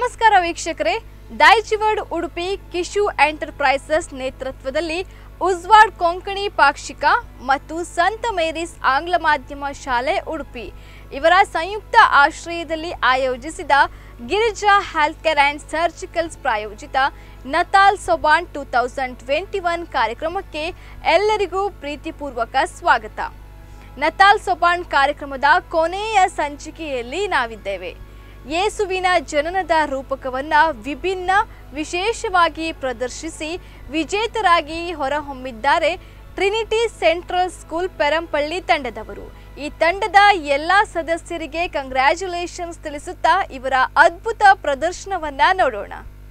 ನಮಸ್ಕಾರ ವೀಕ್ಷಕರೇ ಡೈಜಿವರ್ಡ್ ಉಡುಪಿ ಕಿಶು ಎಂಟರ್ಪ್ರೈಸಸ್ ನೇತೃತ್ವದಲ್ಲಿ ಉಜ್ವಾಡ್ ಕೊಂಕಣಿ ಪಾಕ್ಷಿಕ ಮತ್ತು ಸಂತ ಮೇರಿಸ್ ಆಂಗ್ಲ ಮಾಧ್ಯಮ ಶಾಲೆ ಉಡುಪಿ ಇವರ ಸಂಯುಕ್ತ ಆಶ್ರಯದಲ್ಲಿ ಆಯೋಜಿಸಿದ Girija health care and surgicals ಪ್ರಾಯೋಜಿತ Natal Sobhan two thousand twenty one ಕಾರ್ಯಕ್ರಮಕ್ಕೆ ಎಲ್ಲರಿಗೂ ಪ್ರೀತಿಪೂರ್ವಕ ಸ್ವಾಗತ ನತಾಲ್ ಸೊಬಾನ್ ಕಾರ್ಯಕ್ರಮದ ಕೊನೆಯ ಸಂಚಿಕೆಯಲ್ಲಿ ನಾವಿದ್ದೇವೆ ಯೇಸುವಿನ ಜನನದ ರೂಪಕವನ್ನ ವಿಭಿನ್ನ ವಿಶೇಷವಾಗಿ ಪ್ರದರ್ಶಿಸಿ ವಿಜೇತರಾಗಿ ಹೊರಹೊಮ್ಮಿದ್ದಾರೆ ಟ್ರಿನಿಟಿ ಸೆಂಟ್ರಲ್ ಸ್ಕೂಲ್ ಪೆರಂಪಳ್ಳಿ ತಂಡದವರು ಈ ತಂಡದ ಎಲ್ಲ ಸದಸ್ಯರಿಗೆ ಕಂಗ್ರ್ಯಾಚುಲೇಷನ್ಸ್ ತಿಳಿಸುತ್ತಾ ಇವರ ಅದ್ಭುತ ಪ್ರದರ್ಶನವನ್ನ ನೋಡೋಣ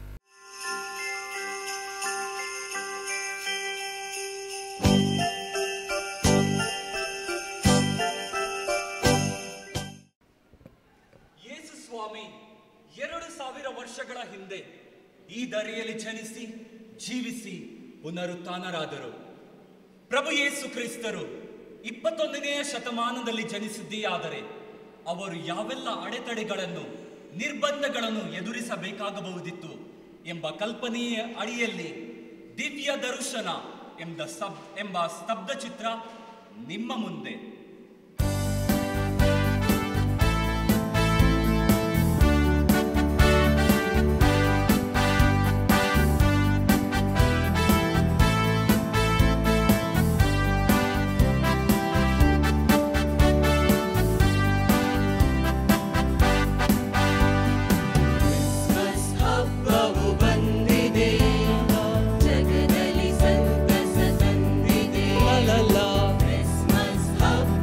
ಯೇಸು ಸ್ವಾಮಿ ಎರಡು ಸಾವಿರ ವರ್ಷಗಳ ಹಿಂದೆ ಈ ದರೆಯಲ್ಲಿ ಜನಿಸಿ ಜೀವಿಸಿ ಪುನರುತ್ಥಾನರಾದರು ಪ್ರಭು ಯೇಸು ಕ್ರಿಸ್ತರು ಇಪ್ಪತ್ತೊಂದನೆಯ ಶತಮಾನದಲ್ಲಿ ಜನಿಸಿದ್ದೇ ಆದರೆ ಅವರು ಯಾವೆಲ್ಲ ಅಡೆತಡೆಗಳನ್ನು ನಿರ್ಬಂಧಗಳನ್ನು ಎದುರಿಸಬೇಕಾಗಬಹುದಿತ್ತು ಎಂಬ ಕಲ್ಪನೆಯ ಅಡಿಯಲ್ಲಿ ದಿವ್ಯ ದರ್ಶನ ಎಂಬ ಸಬ್ ಎಂಬ ಸ್ತಬ್ಧ ಚಿತ್ರ ನಿಮ್ಮ ಮುಂದೆ ಕ್ರಿಸ್ಮಸ್ ಹಬ್ಬವು ಬಂದಿದೆ ಜಗದಲ್ಲಿ ಸಂತಸ ತಂದಿದೆ ಕ್ರಿಸ್ಮಸ್ ಹಬ್ಬ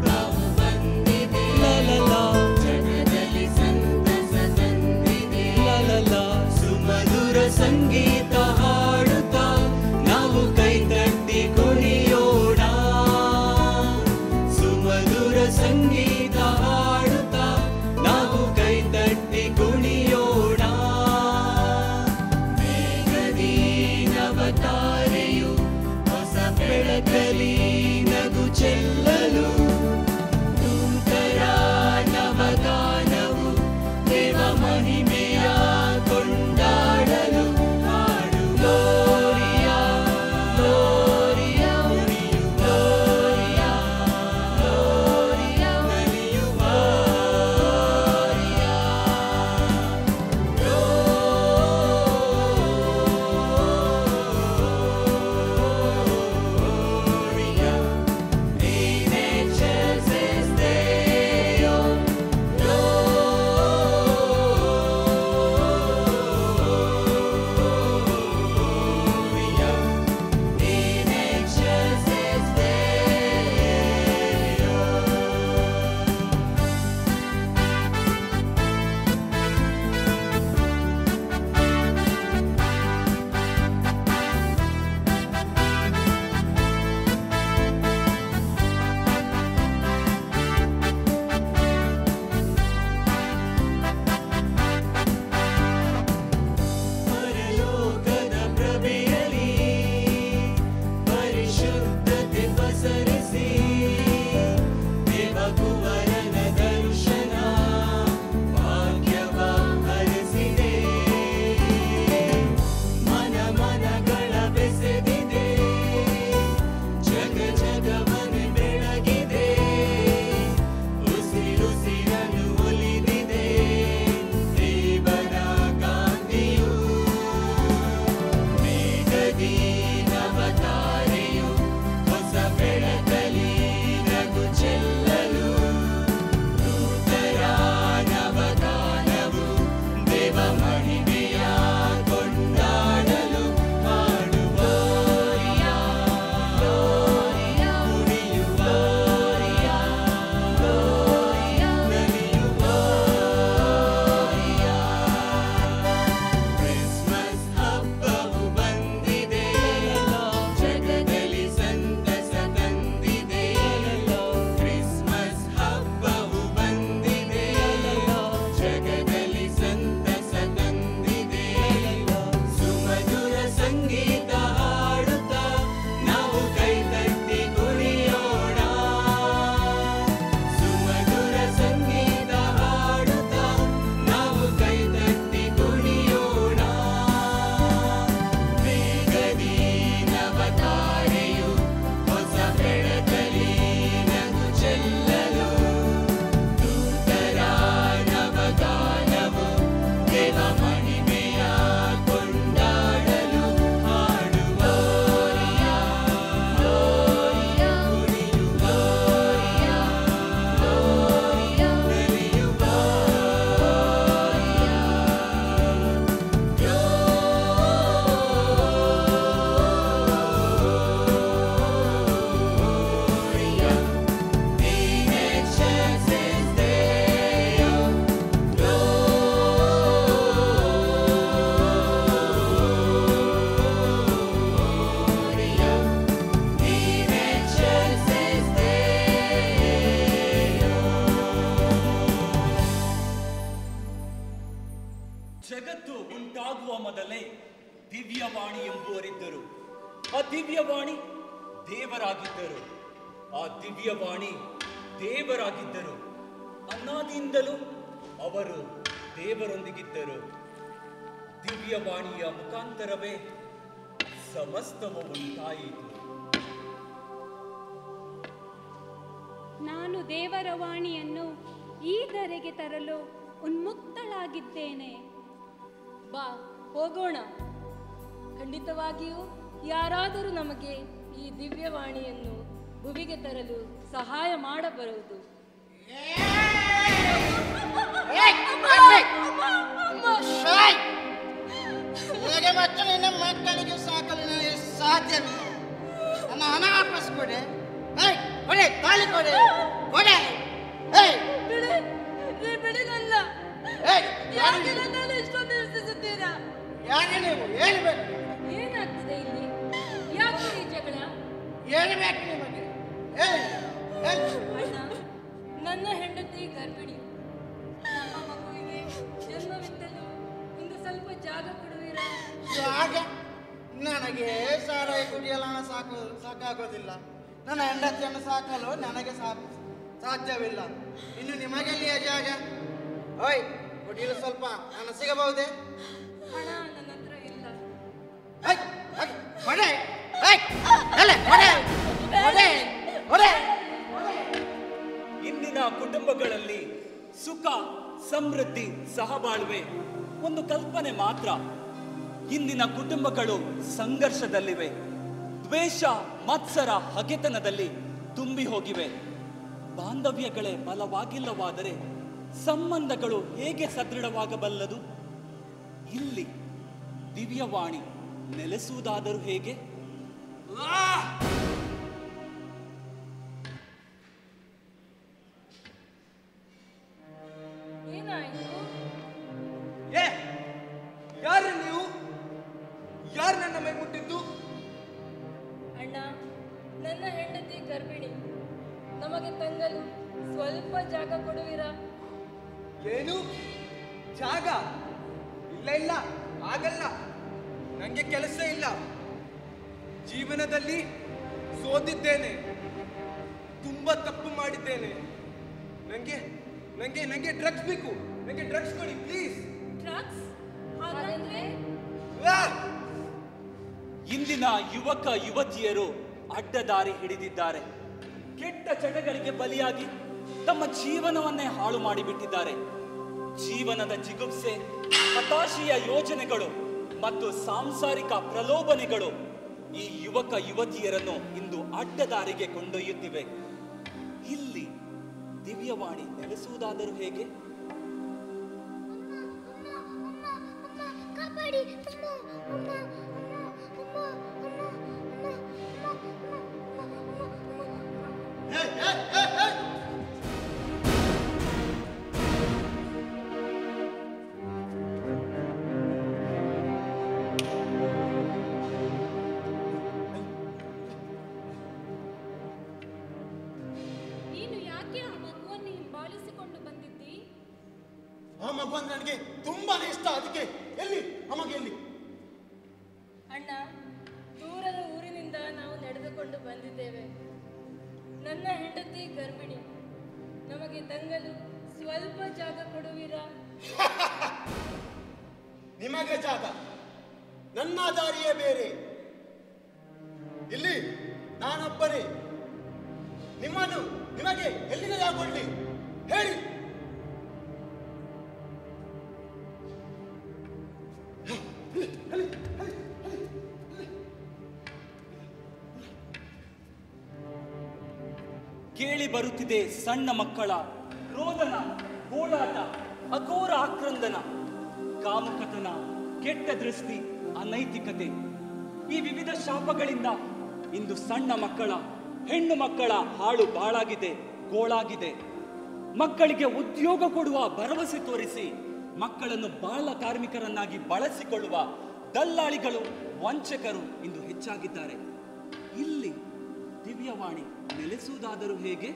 ದಿವ್ಯವಾಣಿ ಎಂಬುವರಿದ್ದರು ಆ ದಿವ್ಯವಾಣಿ ದೇವರಾಗಿದ್ದರು ಆ ದಿವ್ಯವಾಣಿ ದೇವರಾಗಿದ್ದರು ಅನ್ನಾದಿಯಿಂದಲೂ ಅವರು ದೇವರೊಂದಿಗಿದ್ದರು ದಿವ್ಯವಾಣಿಯ ಮುಖಾಂತರವೇ ಸಮಸ್ತವು ಉಂಟಾಯಿತು ನಾನು ದೇವರ ವಾಣಿಯನ್ನು ಈ ಧರೆಗೆ ತರಲು ಉನ್ಮುಕ್ತಳಾಗಿದ್ದೇನೆ ಬಾ ಹೋಗೋಣ ಖಂಡಿತವಾಗಿಯೂ ಯಾರಾದರೂ ನಮಗೆ ಈ ದಿವ್ಯವಾಣಿಯನ್ನು ಭುವಿಗೆ ತರಲು ಸಹಾಯ ಮಾಡಬರುವುದು ನಿನಗೆ ಮತ್ತು ನಿನ್ನ ಮಕ್ಕಳಿಗೆ ಸಾಕಲು ನನಗೆ ಸಾಧ್ಯವಿಲ್ಲ ನನ್ನ ಹಣ ವಾಪಸ್ ಕೊಡೆ ಏಯ್, ಕೊಡೆ ತಾಳಿ ಕೊಡೆ ಕೊಡೆ ಏಯ್, ಬಿಡಿ ನೀ ಬಿಡಿ ನನ್ನ ಏಯ್, ಯಾಕೆ ನನ್ನನ್ನು ಇಷ್ಟೊಂದು ಹಿಂಸಿಸುತ್ತೀರಾ ಯಾರು ನೀವು ಹೇಳ್ಬೇಕು ಏನಾಗ್ತಿದೆ ಇಲ್ಲಿ ಯಾಕೆ ಈ ಜಗಳ ಹೇಳ್ಬೇಕು ನಿಮಗೆ ಏಯ್, ಏಯ್, ಅಣ್ಣ ನನ್ನ ಹೆಂಡತಿ ಗರ್ಭಿಣಿ ನಮ್ಮ ಮಗುವಿಗೆ ಜನ್ಮವಿತ್ತಲು ಒಂದು ಸ್ವಲ್ಪ ಜಾಗ ಕೊಡುವಿರಾ ಜಾಗ ನನಗೆ ಸಾರಾಯಿ ಕುಡಿಯಲು ಹಣ ಸಾಕು ಸಾಕಾಗೋದಿಲ್ಲ ನನ್ನ ಹೆಂಡತಿಯನ್ನು ಸಾಕಲು ನನಗೆ ಸಾಕು ಸಾಧ್ಯವಿಲ್ಲ ಇನ್ನು ನಿಮಗೆಲ್ಲಿಯ ಜಾಗ ಓಯ್ ಕುಡಿಯಲು ಸ್ವಲ್ಪ ಹಣ ಸಿಗಬಹುದೇ ಹಣ ನನ್ನ ಹತ್ರ ಇಲ್ಲ ಏಯ್, ಏಯ್, ಹೊಡೆ, ಏಯ್, ಎಲೆ, ಹೊಡೆ, ಹೊಡೆ, ಹೊಡೆ. ಇಂದಿನ ಕುಟುಂಬಗಳಲ್ಲಿ ಸುಖ ಸಮೃದ್ಧಿ ಸಹಬಾಳ್ವೆ ಒಂದು ಕಲ್ಪನೆ ಮಾತ್ರ ಇಂದಿನ ಕುಟುಂಬಗಳು ಸಂಘರ್ಷದಲ್ಲಿವೆ ದ್ವೇಷ ಮತ್ಸರ ಹಗೆತನದಲ್ಲಿ ತುಂಬಿ ಹೋಗಿವೆ ಬಾಂಧವ್ಯಗಳೇ ಬಲವಾಗಿಲ್ಲವಾದರೆ ಸಂಬಂಧಗಳು ಹೇಗೆ ಸದೃಢವಾಗಬಲ್ಲದು ಇಲ್ಲಿ ದಿವ್ಯವಾಣಿ ನೆಲೆಸುವುದಾದರೂ ಹೇಗೆ ಏನಾಯ್ತು ಏ ಯಾರು ನೀವು ಯಾರು ನನ್ನ ಮೈ ಮುಟ್ಟಿದ್ದು ಅಣ್ಣ ನನ್ನ ಹೆಂಡತಿ ಗರ್ಭಿಣಿ ನಮಗೆ ತಂಗಲು ಸ್ವಲ್ಪ ಜಾಗ ಕೊಡುವಿರಾ ಏನು ಜಾಗ ಇಲ್ಲ ಇಲ್ಲ ಆಗಲ್ಲ ನನಗೆ ಕೆಲಸ ಇಲ್ಲ ಜೀವನದಲ್ಲಿ ಸೋತಿದ್ದೇನೆ ತುಂಬಾ ತಪ್ಪು ಮಾಡಿದ್ದೇನೆ ನನಗೆ ನನಗೆ ನನಗೆ ಡ್ರಗ್ಸ್ ಬೇಕು ನನಗೆ ಡ್ರಗ್ಸ್ ಕೊಡಿ ಪ್ಲೀಸ್ ಡ್ರಗ್ಸ್ ಹಾಗಂದ್ರೆ ಇಂದಿನ ಯುವಕ ಯುವತಿಯರು ಅಡ್ಡದಾರಿ ಹಿಡಿದಿದ್ದಾರೆ ಕೆಟ್ಟ ಚಟಗಳಿಗೆ ಬಲಿಯಾಗಿ ತಮ್ಮ ಜೀವನವನ್ನೇ ಹಾಳು ಮಾಡಿಬಿಟ್ಟಿದ್ದಾರೆ ಜೀವನದ ಜಿಗುಪ್ಸೆ ಹತಾಶೆಯ ಯೋಜನೆಗಳು ಮತ್ತು ಸಾಂಸಾರಿಕ ಪ್ರಲೋಭನೆಗಳು ಈ ಯುವಕ ಯುವತಿಯರನ್ನು ಇಂದು ಅಡ್ಡದಾರಿಗೆ ಕೊಂಡೊಯ್ಯುತ್ತಿವೆ ಇಲ್ಲಿ ದಿವ್ಯವಾಣಿ ನೆಲೆಸುವುದಾದರೂ ಹೇಗೆ ಕಾಪಾಡಿ ಅಮ್ಮ ಅಮ್ಮ ಅಮ್ಮ ಅಮ್ಮ ಅಮ್ಮ ಅಮ್ಮ ಅಮ್ಮ ಅಮ್ಮ ಅಮ್ಮ ಏಯ್, ಏಯ್, ಏಯ್, ಏಯ್. ನೀನು ಯಾಕೆ ಆ ಮಗುವನ್ನು ಹಿಂಬಾಲಿಸಿಕೊಂಡು ಬಂದಿದ್ದಿ ಆ ಮಗು ಅಂದ್ರೆ ನನಗೆ ತುಂಬಾನೇ ಇಷ್ಟ ಅದಕ್ಕೆ ಎಲ್ಲಿ ಆ ಮಗು ಎಲ್ಲಿ ಅಣ್ಣ ದೂರದ ಊರಿನಿಂದ ನಾವು ನಡೆದುಕೊಂಡು ಬಂದಿದ್ದೇವೆ ನನ್ನ ಹೆಂಡತಿ ಗರ್ಭಿಣಿ ನಮಗೆ ತಂಗಲು ಸ್ವಲ್ಪ ಜಾಗ ಕೊಡುವಿರಾ ನಿಮಗೆ ಜಾಗ ನನ್ನ ದಾರಿಯೇ ಬೇರೆ ಇಲ್ಲಿ ನಾನೊಬ್ಬನೇ ನಿಮ್ಮನ್ನು ನಿಮಗೆ ಎಲ್ಲಿಗೆ ಜಾಗೊಳ್ಳಿ ಹೇಳಿ ಕೇಳಿ ಬರುತ್ತಿದೆ ಸಣ್ಣ ಮಕ್ಕಳ ರೋದನ ಗೋಳಾಟ ಅಘೋರ ಆಕ್ರಂದನ ಕಾಮುಕತನ ಕೆಟ್ಟ ದೃಷ್ಟಿ ಅನೈತಿಕತೆ ಈ ವಿವಿಧ ಶಾಪಗಳಿಂದ ಇಂದು ಸಣ್ಣ ಮಕ್ಕಳ ಹೆಣ್ಣು ಮಕ್ಕಳ ಹಾಳು ಬಾಳಾಗಿದೆ ಗೋಳಾಗಿದೆ ಮಕ್ಕಳಿಗೆ ಉದ್ಯೋಗ ಕೊಡುವ ಭರವಸೆ ತೋರಿಸಿ ಮಕ್ಕಳನ್ನು ಬಾಲ ಕಾರ್ಮಿಕರನ್ನಾಗಿ ಬಳಸಿಕೊಳ್ಳುವ ದಲ್ಲಾಳಿಗಳು ವಂಚಕರು ಇಂದು ಹೆಚ್ಚಾಗಿದ್ದಾರೆ ಇಲ್ಲಿ ದಿವ್ಯವಾಣಿ ನೆಲೆಸುವುದಾದರೂ ಹೇಗೆ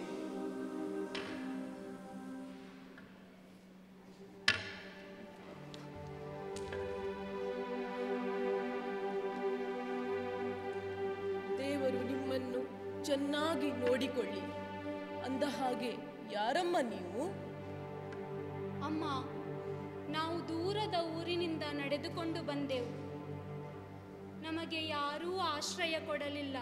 ದೇವರು ನಿಮ್ಮನ್ನು ಚೆನ್ನಾಗಿ ನೋಡಿಕೊಳ್ಳಿ ಅಂದ ಹಾಗೆ ಯಾರಮ್ಮ ನೀವು ಅಮ್ಮ ನಾವು ದೂರದ ಊರಿನಿಂದ ನಡೆದುಕೊಂಡು ಬಂದೆವು ನಮಗೆ ಯಾರೂ ಆಶ್ರಯ ಕೊಡಲಿಲ್ಲ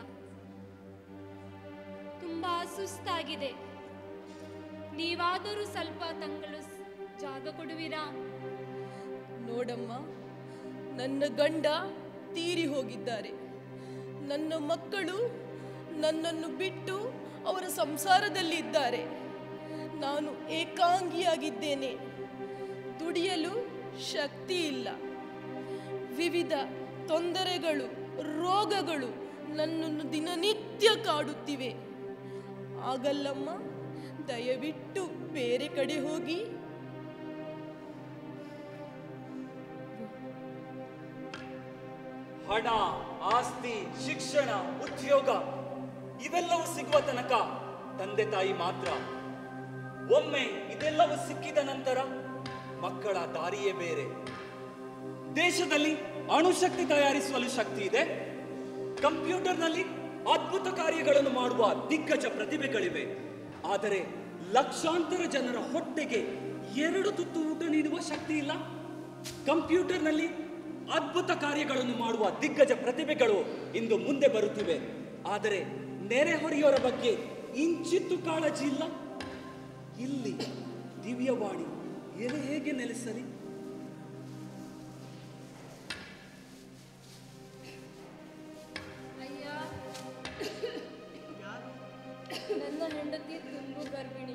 ತುಂಬಾ ಸುಸ್ತಾಗಿದೆ ನೀವಾದರೂ ಸ್ವಲ್ಪ ತಂಗಳು ಸ್- ಜಾಗ ಕೊಡುವಿರಾ ನೋಡಮ್ಮ ನನ್ನ ಗಂಡ ತೀರಿ ಹೋಗಿದ್ದಾರೆ ನನ್ನ ಮಕ್ಕಳು ನನ್ನನ್ನು ಬಿಟ್ಟು ಅವರ ಸಂಸಾರದಲ್ಲಿ ಇದ್ದಾರೆ ನಾನು ಏಕಾಂಗಿಯಾಗಿದ್ದೇನೆ ದುಡಿಯಲು ಶಕ್ತಿ ಇಲ್ಲ ವಿವಿಧ ತೊಂದರೆಗಳು ರೋಗಗಳು ನನ್ನನ್ನು ದಿನನಿತ್ಯ ಕಾಡುತ್ತಿವೆ ಆಗಲ್ಲಮ್ಮ ದಯವಿಟ್ಟು ಬೇರೆ ಕಡೆ ಹೋಗಿ ಹಣ ಆಸ್ತಿ ಶಿಕ್ಷಣ ಉದ್ಯೋಗ ಇವೆಲ್ಲವೂ ಸಿಗುವ ತನಕ ತಂದೆ ತಾಯಿ ಮಾತ್ರ ಒಮ್ಮೆ ಇದೆಲ್ಲವೂ ಸಿಕ್ಕಿದ ನಂತರ ಮಕ್ಕಳ ದಾರಿಯೇ ಬೇರೆ ದೇಶದಲ್ಲಿ ಅಣುಶಕ್ತಿ ತಯಾರಿಸುವಲ್ಲಿ ಶಕ್ತಿ ಇದೆ ಕಂಪ್ಯೂಟರ್ನಲ್ಲಿ ಅದ್ಭುತ ಕಾರ್ಯಗಳನ್ನು ಮಾಡುವ ದಿಗ್ಗಜ ಪ್ರತಿಭೆಗಳಿವೆ ಆದರೆ ಲಕ್ಷಾಂತರ ಜನರ ಹೊಟ್ಟೆಗೆ ಎರಡು ತುತ್ತು ಊಟ ನೀಡುವ ಶಕ್ತಿ ಇಲ್ಲ ಕಂಪ್ಯೂಟರ್ನಲ್ಲಿ ಅದ್ಭುತ ಕಾರ್ಯಗಳನ್ನು ಮಾಡುವ ದಿಗ್ಗಜ ಪ್ರತಿಭೆಗಳು ಇಂದು ಮುಂದೆ ಬರುತ್ತಿವೆ ಆದರೆ ನೆರೆಹೊರೆಯವರ ಬಗ್ಗೆ ಇಂಚಿತ್ತು ಕಾಳಜಿ ಇಲ್ಲ ಇಲ್ಲಿ ದಿವ್ಯವಾಣಿ ಎಲೆ ಹೇಗೆ ನೆಲೆಸಲಿ ಅಯ್ಯ ನನ್ನ ಹೆಂಡತಿ ತುಂಬು ಗರ್ಭಿಣಿ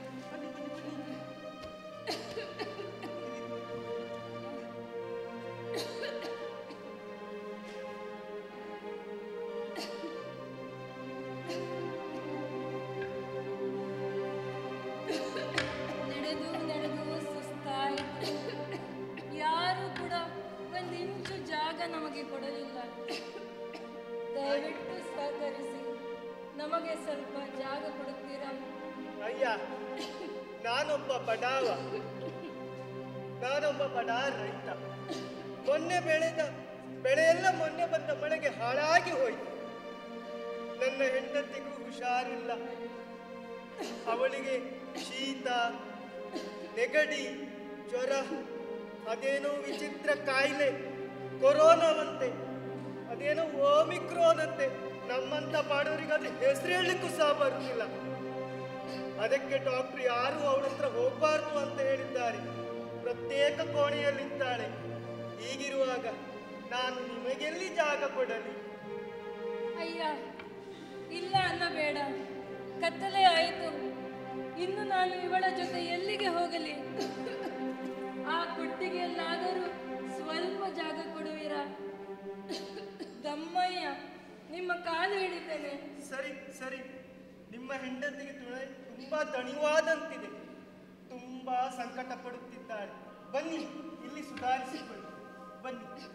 ನಡೆದು ನಡೆದು ಸುಸ್ತಾಯಿತು ಯಾರು ಕೂಡ ಒಂದು ಇಂಚು ಜಾಗ ನಮಗೆ ಕೊಡಲಿಲ್ಲ ದಯವಿಟ್ಟು ಸಹಕರಿಸಿ ನಮಗೆ ಸ್ವಲ್ಪ ಜಾಗ ಕೊಡುತ್ತೀರಾ ಅಯ್ಯ ನಾನೊಬ್ಬ ಬಡಾವ ನಾನೊಬ್ಬ ಬಡ ರೈತ ಮೊನ್ನೆ ಬೆಳೆದ ಬೆಳೆಯೆಲ್ಲ ಮೊನ್ನೆ ಬಂದ ಮಳೆಗೆ ಹಾಳಾಗಿ ಹೋಯಿತು ನನ್ನ ಹೆಂಡತಿಗೂ ಹುಷಾರಿಲ್ಲ ಅವಳಿಗೆ ಶೀತ ನೆಗಡಿ ಜ್ವರ ಅದೇನೋ ವಿಚಿತ್ರ ಕಾಯಿಲೆ ಕೊರೋನಾವಂತೆ ಅದೇನೋ ಓಮಿಕ್ರೋನ್ ಅಂತೆ ನಮ್ಮಂತ ಬಾಡೋರಿಗೆ ಅದು ಹೆಸರು ಹೇಳಲಿಕ್ಕೂ ಸಹ ಬರುತ್ತಿಲ್ಲ ಅದಕ್ಕೆ ಡಾಕ್ಟರ್ ಯಾರು ಅವಳ ಹತ್ರ ಹೋಗಬಾರ್ದು ಅಂತ ಹೇಳಿದ್ದಾರೆ ಪ್ರತ್ಯೇಕ ಕೋಣೆಯಲ್ಲಿದ್ದಾಳೆ ಹೀಗಿರುವಾಗ ನಾನು ನಿಮಗೆಲ್ಲಿ ಜಾಗ ಕೊಡಲಿ ಅಯ್ಯ ಇಲ್ಲ ಅನ್ನಬೇಡ ಕತ್ತಲೆ ಆಯಿತು ಇನ್ನು ನಾನು ಇವಳ ಜೊತೆ ಎಲ್ಲಿಗೆ ಹೋಗಲಿ ಆ ಕೊಟ್ಟಿಗೆಯಲ್ಲಾದರೂ ಸ್ವಲ್ಪ ಜಾಗ ಕೊಡುವಿರಾ ದಮ್ಮಯ್ಯ ನಿಮ್ಮ ಕಾಲು ಹಿಡಿತೇನೆ ಸರಿ ಸರಿ ನಿಮ್ಮ ಹೆಂಡತಿಗೆ ತುಳ ತುಂಬಾ ದಣಿವಾದಂತಿದೆ ತುಂಬಾ ಸಂಕಟ ಪಡುತ್ತಿದ್ದಾಳೆ ಬನ್ನಿ ಇಲ್ಲಿ ಸುಧಾರಿಸಿಕೊಳ್ಳಿ ಬನ್ನಿ ಬನ್ನಿ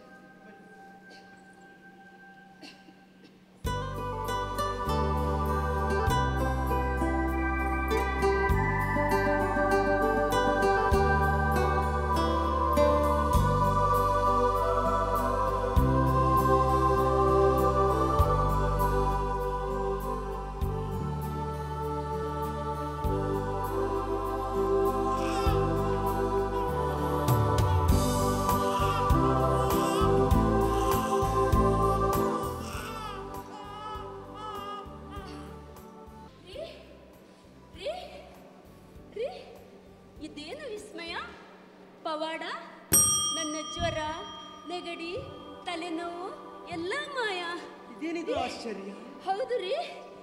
ರೀ ರೀ ರೀ ಇದೇನು ವಿಸ್ಮಯ ಪವಾಡ ನನ್ನ ಜ್ವರ ನೆಗಡಿ ತಲೆನೋವು ಎಲ್ಲ ಮಾಯ ಇದೇನಿದು ಆಶ್ಚರ್ಯ ಹೌದು ರೀ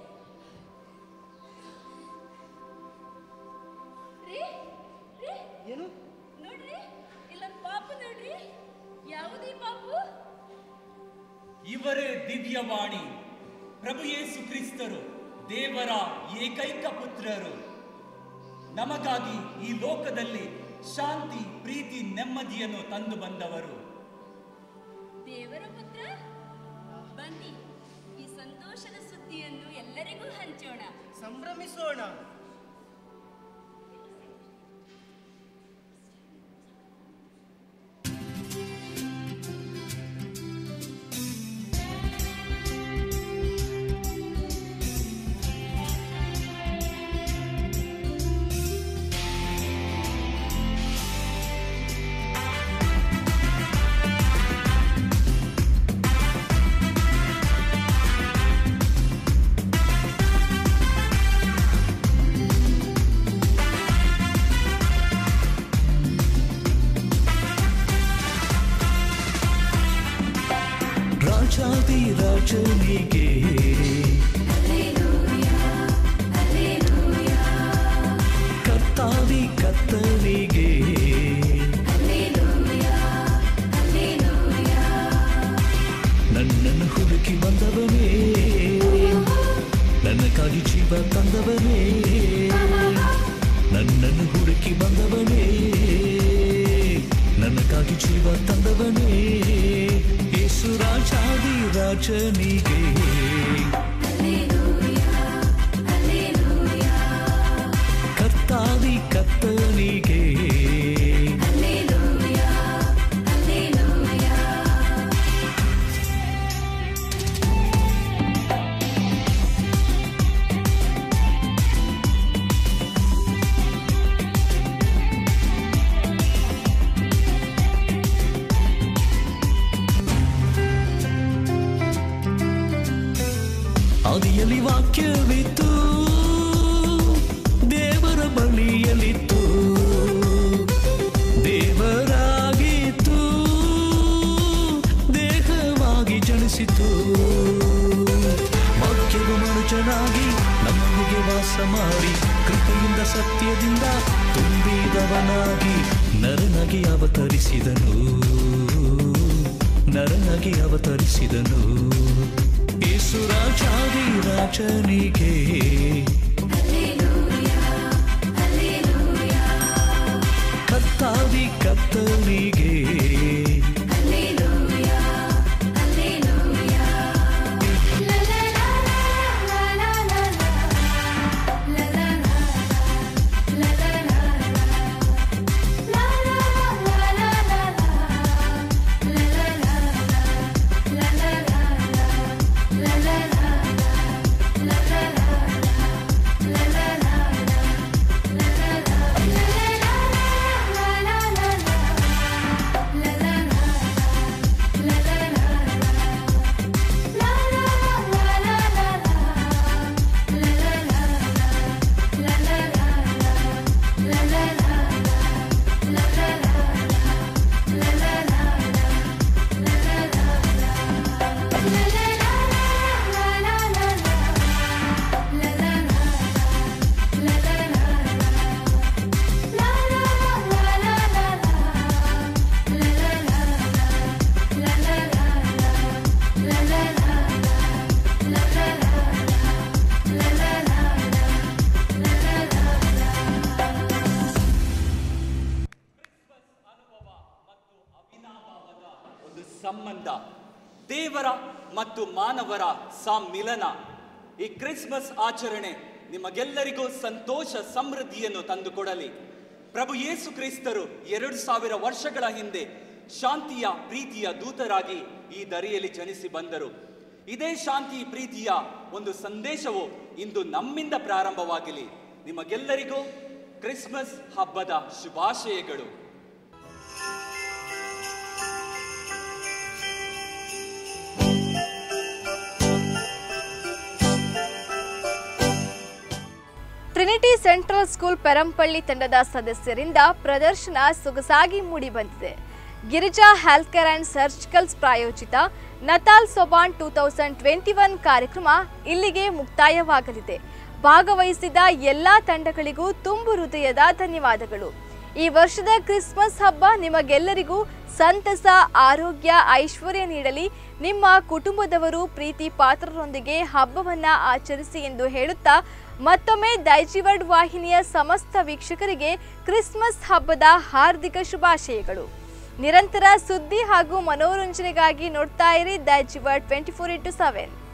ರೀ ರೀ ಏನು ನೋಡ್ರಿ ಇಲ್ಲೊಂದು ಪಾಪು ನೋಡ್ರಿ ಯಾವುದೀ ಪಾಪು ಇವರೇ ದಿವ್ಯವಾಣಿ ಪ್ರಭು ಯೇಸು ಕ್ರಿಸ್ತರು ದೇವರ ಏಕೈಕ ಪುತ್ರರು ನಮಗಾಗಿ ಈ ಲೋಕದಲ್ಲಿ ಶಾಂತಿ ಪ್ರೀತಿ ನೆಮ್ಮದಿಯನ್ನು ತಂದು ಬಂದವರು ದೇವರ ಪುತ್ರ ಬನ್ನಿ ಈ ಸಂತೋಷದ ಸುದ್ದಿಯನ್ನು ಎಲ್ಲರಿಗೂ ಹಂಚೋಣ ಸಂಭ್ರಮಿಸೋಣ ಆದಿಯಲ್ಲಿ ವಾಕ್ಯವಿತ್ತು ದೇವರ ಬಳಿಯಲ್ಲಿತ್ತು ದೇವರಾಗಿತ್ತು ದೇಹವಾಗಿ ಜನಿಸಿತು ವಾಕ್ಯವು ಮನುಜನಾಗಿ ನಮ್ಮೊಂದಿಗೆ ವಾಸ ಮಾಡಿ ಕೃಪೆಯಿಂದ ಸತ್ಯದಿಂದ ತುಂಬಿದವನಾಗಿ ನರನಾಗಿ ಅವತರಿಸಿದನು ನರನಾಗಿ ಅವತರಿಸಿದನು ಯೇಸು ರಾಜಾದಿ ರಾಜನಿಗೆ ಕರ್ತಾದಿ ಕರ್ತನಿಗೆ ಒಂದು ಸಂಬಂಧ ದೇವರ ಮತ್ತು ಮಾನವರ ಸಮ್ಮಿಲನ ಈ ಕ್ರಿಸ್ಮಸ್ ಆಚರಣೆ ನಿಮಗೆಲ್ಲರಿಗೂ ಸಂತೋಷ ಸಮೃದ್ಧಿಯನ್ನು ತಂದುಕೊಡಲಿ ಪ್ರಭು ಯೇಸು ಕ್ರಿಸ್ತರು ಎರಡು ಸಾವಿರ ವರ್ಷಗಳ ಹಿಂದೆ ಶಾಂತಿಯ ಪ್ರೀತಿಯ ದೂತರಾಗಿ ಈ ದರಿಯಲ್ಲಿ ಜನಿಸಿ ಬಂದರು ಇದೇ ಶಾಂತಿ ಪ್ರೀತಿಯ ಒಂದು ಸಂದೇಶವು ಇಂದು ನಮ್ಮಿಂದ ಪ್ರಾರಂಭವಾಗಲಿ ನಿಮಗೆಲ್ಲರಿಗೂ ಕ್ರಿಸ್ಮಸ್ ಹಬ್ಬದ ಶುಭಾಶಯಗಳು ಟ್ರಿನಿಟಿ ಸೆಂಟ್ರಲ್ ಸ್ಕೂಲ್ ಪೆರಂಪಳ್ಳಿ ತಂಡದ ಸದಸ್ಯರಿಂದ ಪ್ರದರ್ಶನ ಸೊಗಸಾಗಿ ಮೂಡಿಬಂದಿದೆ Girija health care and surgicals ಪ್ರಾಯೋಜಿತ Natal Sobhan two thousand twenty one ಕಾರ್ಯಕ್ರಮ ಇಲ್ಲಿಗೆ ಮುಕ್ತಾಯವಾಗಲಿದೆ ಭಾಗವಹಿಸಿದ ಎಲ್ಲಾ ತಂಡಗಳಿಗೂ ತುಂಬು ಹೃದಯದ ಧನ್ಯವಾದಗಳು ಈ ವರ್ಷದ ಕ್ರಿಸ್ಮಸ್ ಹಬ್ಬ ನಿಮಗೆಲ್ಲರಿಗೂ ಸಂತಸ ಆರೋಗ್ಯ ಐಶ್ವರ್ಯ ನೀಡಲಿ ನಿಮ್ಮ ಕುಟುಂಬದವರು ಪ್ರೀತಿ ಪಾತ್ರರೊಂದಿಗೆ ಹಬ್ಬವನ್ನ ಆಚರಿಸಿ ಎಂದು ಹೇಳುತ್ತಾ ಮತ್ತೊಮ್ಮೆ ದೈಜಿವರ್ಡ್ ವಾಹಿನಿಯ ಸಮಸ್ತ ವೀಕ್ಷಕರಿಗೆ ಕ್ರಿಸ್ಮಸ್ ಹಬ್ಬದ ಹಾರ್ದಿಕ ಶುಭಾಶಯಗಳು ನಿರಂತರ ಸುದ್ದಿ ಹಾಗೂ ಮನೋರಂಜನೆಗಾಗಿ ನೋಡ್ತಾ ಇರಿ Daijiworld twenty four into seven